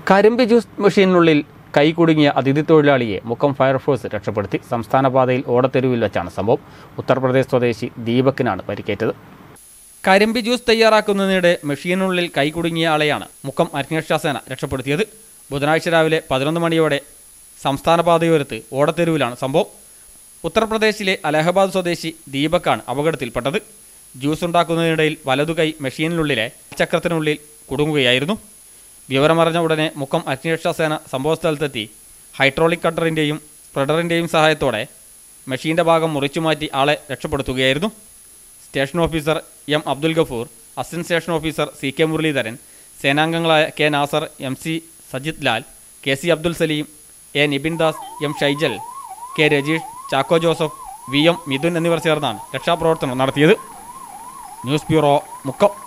കരിമ്പ് ജ്യൂസ് മെഷീനുള്ളിൽ കൈ കുടുങ്ങിയ അതിഥി തൊഴിലാളിയെ മുക്കം ഫയർഫോഴ്സ് രക്ഷപ്പെടുത്തി സംസ്ഥാന പാതയിൽ ഓടത്തെരുവിൽ വെച്ചാണ് സംഭവം ഉത്തർപ്രദേശ് സ്വദേശി ദീപക്കിനാണ് പരിക്കേറ്റത് കരിമ്പ് ജ്യൂസ് തയ്യാറാക്കുന്നതിനിടെ മെഷീനുള്ളിൽ കൈ കുടുങ്ങിയ ആളെയാണ് മുക്കം അഗ്നിരക്ഷാസേന രക്ഷപ്പെടുത്തിയത് ബുധനാഴ്ച രാവിലെ പതിനൊന്ന് മണിയോടെ സംസ്ഥാന പാതയോരത്ത് ഓടത്തെരുവിലാണ് സംഭവം ഉത്തർപ്രദേശിലെ അലഹബാദ് സ്വദേശി ദീപക്കാണ് അപകടത്തിൽപ്പെട്ടത് ജ്യൂസ് ഉണ്ടാക്കുന്നതിനിടയിൽ വലതുകൈ മെഷീനിനുള്ളിലെ ചക്രത്തിനുള്ളിൽ കുടുങ്ങുകയായിരുന്നു വിവരമറിഞ്ഞ ഉടനെ മുക്കം അഗ്നിരക്ഷാസേന സംഭവസ്ഥലത്തെത്തി ഹൈഡ്രോളിക് കട്ടറിൻ്റെയും സ്പ്രെഡറിൻ്റെയും സഹായത്തോടെ മെഷീൻ്റെ ഭാഗം മുറിച്ചുമാറ്റി ആളെ രക്ഷപ്പെടുത്തുകയായിരുന്നു station officer M Abdul Gafoor assistant station officer C K Muraleedharan സേനാംഗങ്ങളായ K Nasar M C Sajith Lal K C Abdul Saleem A Nibin Das M Shaijal K Rajeesh Chacko Joseph V M Mithun എന്നിവർ ചേർന്നാണ് രക്ഷാപ്രവർത്തനം നടത്തിയത് ന്യൂസ് ബ്യൂറോ മുക്കം